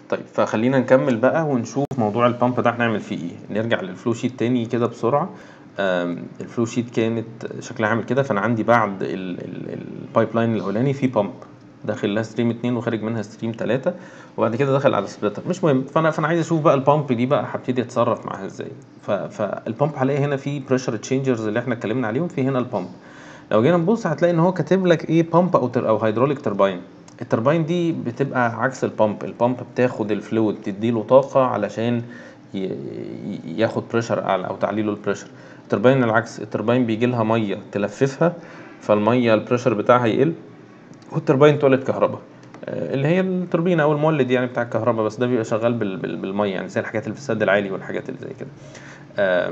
طيب فخلينا نكمل بقى ونشوف موضوع البامب ده هنعمل فيه ايه نرجع للفلو شيت تاني كده بسرعه آم، الفلو شيت كانت شكلها عامل كده فانا عندي بعد البايب لاين الاولاني في بامب داخل لها ستريم 2 وخارج منها ستريم 3 وبعد كده دخل على سبليتر مش مهم فانا فانا عايز اشوف بقى البامب دي بقى هبتدي اتصرف معاها ازاي ف- فالبامب هلاقي هنا في بريشر تشينجرز اللي احنا اتكلمنا عليهم في هنا البامب لو جينا نبص هتلاقي ان هو كاتب لك ايه بامب او تر او هيدروليك ترباين الترباين دي بتبقى عكس البامب البامب بتاخد الفلويد تديله طاقه علشان ي- ي- ياخد بريشر اعلى او تعليله البريشر الترباين العكس الترباين بيجي لها ميه تلففها فالميه البريشر بتاعها يقل والترباين تولد كهرباء آه، اللي هي التوربينه او المولد يعني بتاع الكهرباء بس ده بيبقى شغال بال- بال- بالميه يعني زي الحاجات اللي في السد العالي والحاجات اللي زي كده آه،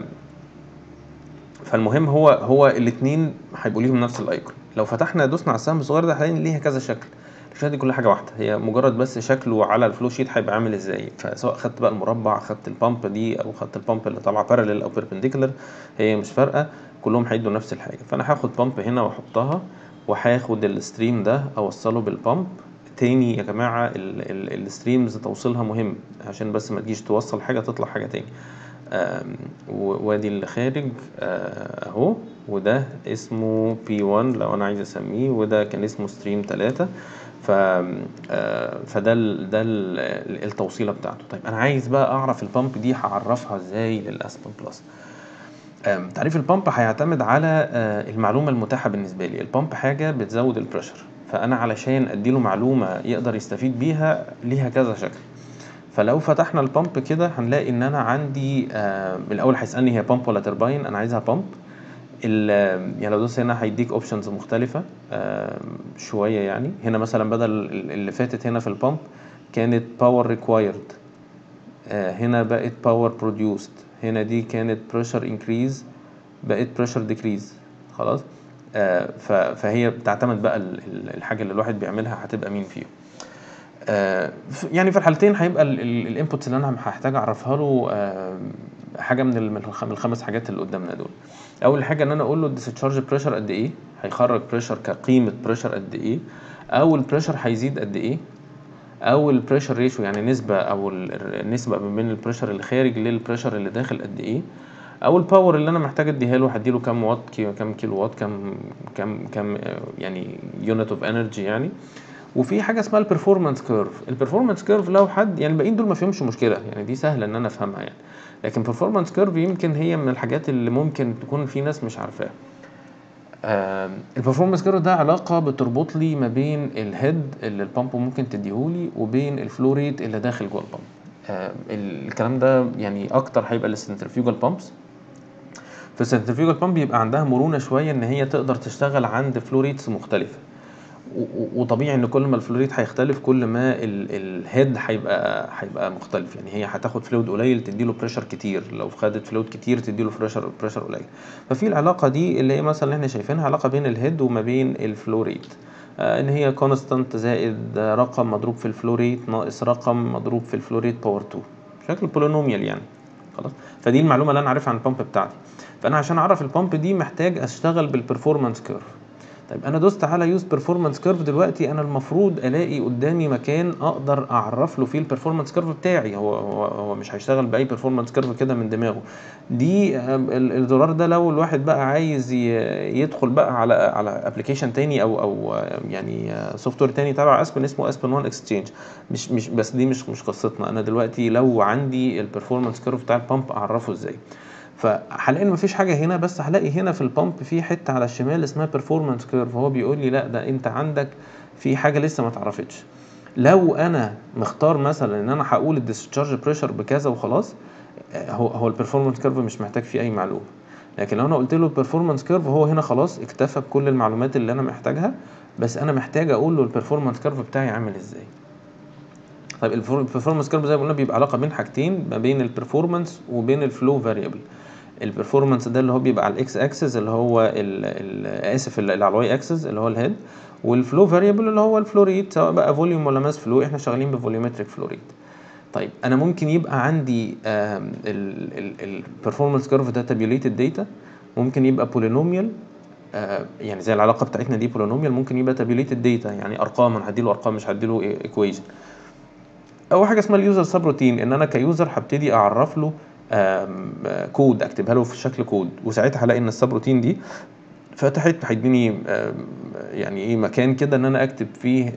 فالمهم هو هو الاثنين هيبقوا ليهم نفس الايكون لو فتحنا دوسنا على السهم الصغير ده هنلاقي إن ليها كذا شكل الشكل دي كل حاجه واحده هي مجرد بس شكله على الفلو شيت هيبقى عامل ازاي فسواء خدت بقى المربع خدت البامب دي او خدت البامب اللي طالعه بارلل او بيربنديكولار هي مش فارقه كلهم هيدوا نفس الحاجه فانا هاخد بامب هنا واحطها وهاخد الستريم ده اوصله بالبامب تاني يا جماعه الستريمز توصيلها مهم عشان بس ما تجيش توصل حاجه تطلع حاجه تاني آم، و- وادي اللي خارج آه، اهو وده اسمه P1 لو انا عايز اسميه وده كان اسمه ستريم 3 ف آه، فده ال ده ال التوصيله بتاعته طيب انا عايز بقى اعرف البامب دي هعرفها ازاي للاسبن بلس آم، تعريف البامب هيعتمد على آه، المعلومه المتاحه بالنسبه لي البامب حاجه بتزود البريشر فانا علشان اديله معلومه يقدر يستفيد بيها ليها كذا شكل فلو فتحنا البامب كده هنلاقي ان انا عندي آه الاول هيسالني هي بامب ولا ترباين انا عايزها بامب يعني لو دوست هنا هيديك اوبشنز مختلفه آه شويه يعني هنا مثلا بدل ال- اللي فاتت هنا في البامب كانت باور ريكوايرد هنا بقت باور بروديوسد هنا دي كانت بريشر انكريز بقت بريشر ديكريز خلاص آه ف- فهي بتعتمد بقى ال- ال- الحاجه اللي الواحد بيعملها هتبقى مين فيهم آه، ف- يعني في الحالتين هيبقى الانبوتس اللي انا هحتاج اعرفها له آه، حاجه من ال- من الخ- من الخمس حاجات اللي قدامنا دول اول حاجه ان انا اقول له الديسشارج بريشر قد ايه هيخرج بريشر كقيمه بريشر قد ايه او البريشر هيزيد قد ايه او البريشر ريشيو يعني نسبه او ال- النسبه ما بين البريشر اللي خارج للبريشر اللي داخل قد ايه او الباور اللي انا محتاج اديها له هديله كام وات كي- كام كيلو وات كام كام كام آه، يعني يونت اوف انرجي يعني وفي حاجه اسمها البرفورمانس كيرف البرفورمانس كيرف لو حد يعني الباقيين دول ما فيهمش مشكله يعني دي سهله ان انا افهمها يعني لكن performance كيرف يمكن هي من الحاجات اللي ممكن تكون في ناس مش عارفاها البرفورمانس كيرف ده علاقه بتربط لي ما بين الهيد اللي البامب ممكن تديهولي وبين الفلو ريت اللي داخل جوه البامب آه، الكلام ده يعني اكتر هيبقى للسنترفيوجال بامبس في السنترفيوجال بامب بيبقى عندها مرونه شويه ان هي تقدر تشتغل عند فلو ريتس مختلفه و- و- وطبيعي ان كل ما الفلو ريت هيختلف كل ما الهيد هيبقى هيبقى مختلف يعني هي هتاخد فلويد قليل تديله بريشر كتير لو خدت فلويد كتير تديله بريشر بريشر قليل ففي العلاقه دي اللي هي مثلا اللي احنا شايفينها علاقه بين الهيد وما بين الفلو ريت آه، ان هي كونستانت زائد رقم مضروب في الفلو ريت ناقص رقم مضروب في الفلو ريت باور 2 شكل بولينوميال يعني خلاص فدي المعلومه اللي انا عارفها عن البامب بتاعتي فانا عشان اعرف البامب دي محتاج اشتغل بالبرفورمانس كيرف طيب انا دوست على يوز بيرفورمانس كيرف دلوقتي انا المفروض الاقي قدامي مكان اقدر اعرف له فيه البرفورمانس كيرف بتاعي هو هو, هو مش هيشتغل باي بيرفورمانس كيرف كده من دماغه دي آم، ال- الزرار ده لو الواحد بقى عايز ي- يدخل بقى على على ابلكيشن تاني او او آه، يعني سوفت وير تاني تبع اسبن اسمه اسبن 1 اكسشينج مش مش بس دي مش مش قصتنا انا دلوقتي لو عندي البرفورمانس كيرف بتاع البامب اعرفه ازاي فهلاقي ان مفيش حاجه هنا بس هلاقي هنا في البامب في حته على الشمال اسمها بيرفورمانس كيرف هو بيقول لي لا ده انت عندك في حاجه لسه ما اتعرفتش لو انا مختار مثلا ان انا هقول الديسشارج بريشر بكذا وخلاص آه، هو هو البرفورمانس كيرف مش محتاج فيه اي معلومه لكن لو انا قلت له البرفورمانس كيرف هو هنا خلاص اكتفى بكل المعلومات اللي انا محتاجها بس انا محتاج اقول له البرفورمانس كيرف بتاعي عامل ازاي طيب البرفورمانس كيرف زي ما قلنا بيبقى علاقه بين حاجتين ما بين البرفورمانس وبين الفلو فاريبل البرفورمانس ده اللي هو بيبقى على الاكس اكسس اللي هو ال ال اسف اللي على الواي اكسس اللي هو الهيد والفلو فاريبل اللي هو الفلو ريت سواء بقى فوليوم ولا ماس فلو احنا شغالين بفوليومتريك فلو ريت طيب انا ممكن يبقى عندي البرفورمانس كيرف ده تابيوليتد داتا ممكن يبقى بولينوميال يعني زي العلاقه بتاعتنا دي بولينوميال ممكن يبقى تابيوليتد داتا يعني ارقام انا هديله ارقام مش هديله ايكويشن اول حاجه اسمها اليوزر سب روتين ان انا كيوزر هبتدي اعرف له آم، آه، كود اكتبها له في شكل كود وساعتها هلاقي ان السب روتين دي فتحت هيديني آم، يعني ايه مكان كده ان انا اكتب فيه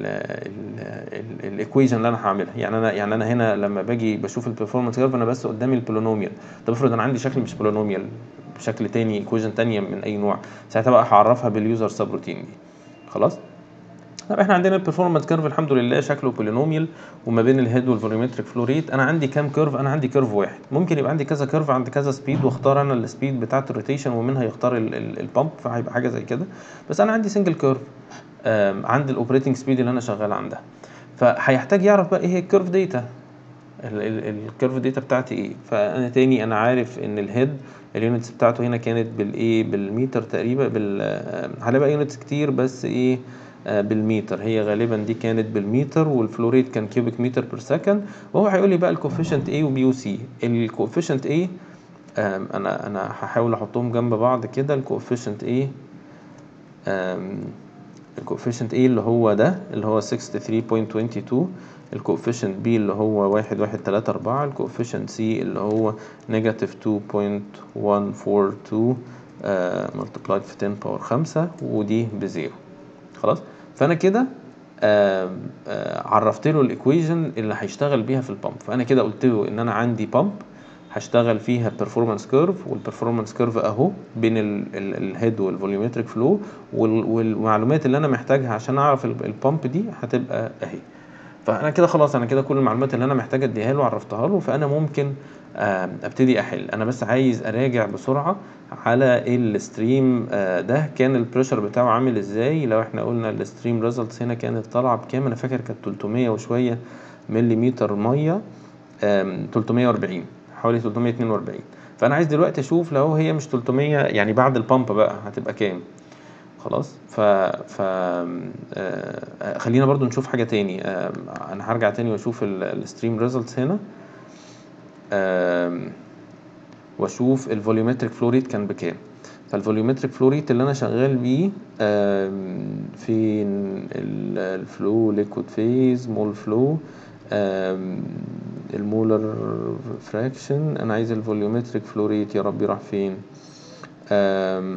الايكويشن اللي انا هعملها يعني انا يعني انا هنا لما باجي بشوف البرفورمانس كيرف انا بس قدامي البولينوميال طب افرض انا عندي شكل مش بولينوميال بشكل تاني ايكويشن تانية من اي نوع ساعتها بقى هعرفها باليوزر سب روتين دي خلاص طب احنا عندنا البرفورمانس كيرف الحمد لله شكله بولينوميال وما بين الهيد والفوليومتريك فلو ريت انا عندي كام كيرف انا عندي كيرف واحد ممكن يبقى عندي كذا كيرف عند كذا سبيد واختار انا السبيد بتاعه الروتيشن ومنها يختار البامب فهيبقى حاجه زي كده بس انا عندي سنجل كيرف عند الاوبريتنج سبيد اللي انا شغال عندها فهيحتاج يعرف بقى ايه هي الكيرف داتا الكيرف داتا بتاعتي ايه فانا تاني انا عارف ان الهيد اليونتس بتاعته هنا كانت بالايه بالمتر تقريبا بال آه، هلاقي يونتس كتير بس ايه آه، بالمتر هي غالبا دي كانت بالمتر والفلوريت كان كيوبيك متر بير سكند وهو هيقول لي بقى الكوفيشنت A وبي وسي الكوفيشنت A آم، انا انا هحاول احطهم جنب بعض كده الكوفيشنت A آم، الكوفيشنت A اللي هو ده اللي هو 63.22 الكوفيشنت B اللي هو واحد واحد تلاتة أربعة الكوفيشنت C اللي هو نيجاتيف 2.142 ملتبلايد في 10 باور خمسة ودي بزيرو خلاص فأنا كده آم، آه، عرفت له الايكويشن اللي هيشتغل بيها في البامب فأنا كده قلت له إن أنا عندي بامب هشتغل فيها performance curve والperformance curve اهو بين الهيد والفوليومتريك فلو والمعلومات اللي انا محتاجها عشان اعرف ال- البامب دي هتبقى اهي فانا كده خلاص انا كده كل المعلومات اللي انا محتاج اديها له عرفتها له فانا ممكن آم، ابتدي احل انا بس عايز اراجع بسرعه على الستريم ده كان البريشر بتاعه عامل ازاي لو احنا قلنا الستريم ريزلتس هنا كانت طالعه بكام انا فاكر كانت 300 وشويه مليمتر ميه آم، 340 حوالي 342 فانا عايز دلوقتي اشوف لو هي مش 300 يعني بعد البامب بقى هتبقى كام خلاص ف ف آه، خلينا برضو نشوف حاجه تاني آم، انا هرجع تاني واشوف الستريم ريزلتس هنا آم، واشوف الفوليومتريك فلو ريت كان بكام فالفوليومتريك فلو ريت اللي انا شغال بيه آم، في الفلو ليكويد فيز مول فلو المولر فراكشن انا عايز الفوليومتريك فلو ريت يا ربي راح فين آم،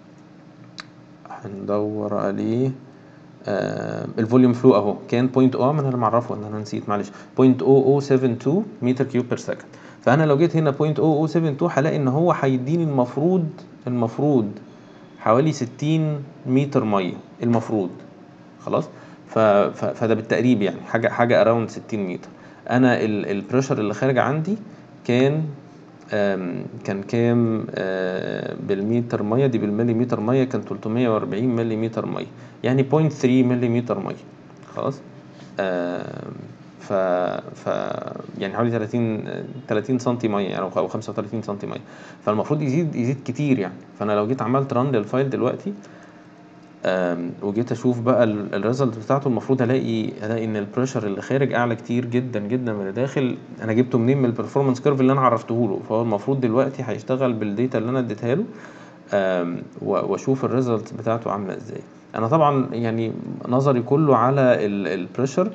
هندور عليه آه الفوليوم فلو اهو كان بوينت اه ما انا اللي معرفه ان انا نسيت معلش 0.0072 متر كيوب بير سكند فانا لو جيت هنا 0.0072 هلاقي ان هو هيديني المفروض المفروض حوالي 60 متر ميه المفروض خلاص ف... ف... فده بالتقريب يعني حاجه حاجه اراوند 60 متر انا البريشر اللي خارج عندي كان آم، كان كام آه، بالمتر ميه دي بالمليمتر ميه كان 340 مليمتر ميه يعني 0.3 مليمتر ميه خلاص آم، ف ف يعني حوالي 30 30 سم ميه يعني او أو 35 سم ميه فالمفروض يزيد يزيد كتير يعني فانا لو جيت عملت ران للفايل دلوقتي آم، وجيت اشوف بقى الريزلت بتاعته المفروض الاقي الاقي ان البريشر اللي خارج اعلى كتير جدا جدا من اللي داخل انا جبته منين من البرفورمانس كيرف اللي انا عرفته له فهو المفروض دلوقتي هيشتغل بالديتا اللي انا اديتها له آم، و- واشوف الريزلت بتاعته عامله ازاي انا طبعا يعني نظري كله على البريشر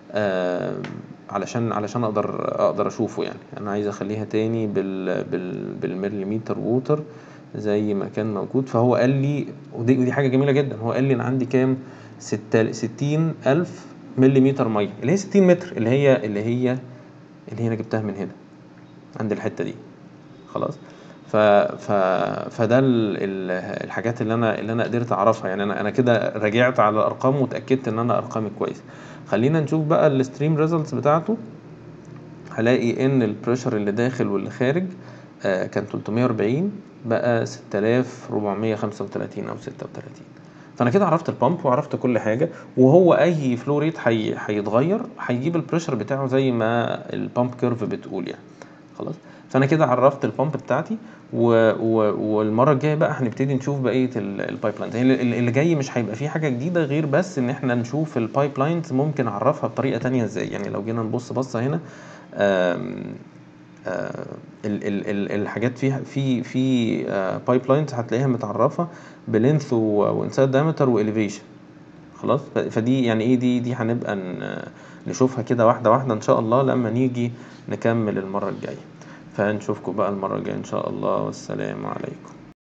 علشان علشان اقدر اقدر اشوفه يعني انا عايز اخليها تاني بال بال بالمليمتر ووتر زي ما كان موجود فهو قال لي ودي, ودي حاجه جميله جدا هو قال لي انا عندي كام ستة- ستين الف مليمتر ميه اللي هي 60 متر اللي هي اللي هي اللي هي انا جبتها من هنا عند الحته دي خلاص ف ف فده ال... ال... الحاجات اللي انا اللي انا قدرت اعرفها يعني انا انا كده راجعت على الارقام واتاكدت ان انا ارقامي كويس خلينا نشوف بقى الستريم ريزلتس بتاعته هلاقي ان البريشر اللي داخل واللي خارج آه، كان 340 بقى 6435 او 36 فانا كده عرفت البامب وعرفت كل حاجه وهو اي فلو ريت هي- هيتغير هيجيب البريشر بتاعه زي ما البامب كيرف بتقول يعني خلاص فانا كده عرفت البامب بتاعتي و... و... والمره الجايه بقى هنبتدي نشوف بقيه البايب لاينز اللي جاي مش هيبقى فيه حاجه جديده غير بس ان احنا نشوف البايب لاينز ممكن اعرفها بطريقه تانية ازاي يعني لو جينا نبص بصه هنا آم، آه، ال ال ال الحاجات فيها في في بايب لاينز هتلاقيها متعرفه بلينث وانسايد دايمتر واليفيشن خلاص ف- فدي يعني ايه دي دي هنبقى ن- نشوفها كده واحدة واحدة ان شاء الله لما نيجي نكمل المرة الجاية فنشوفكم بقى المرة الجاية ان شاء الله والسلام عليكم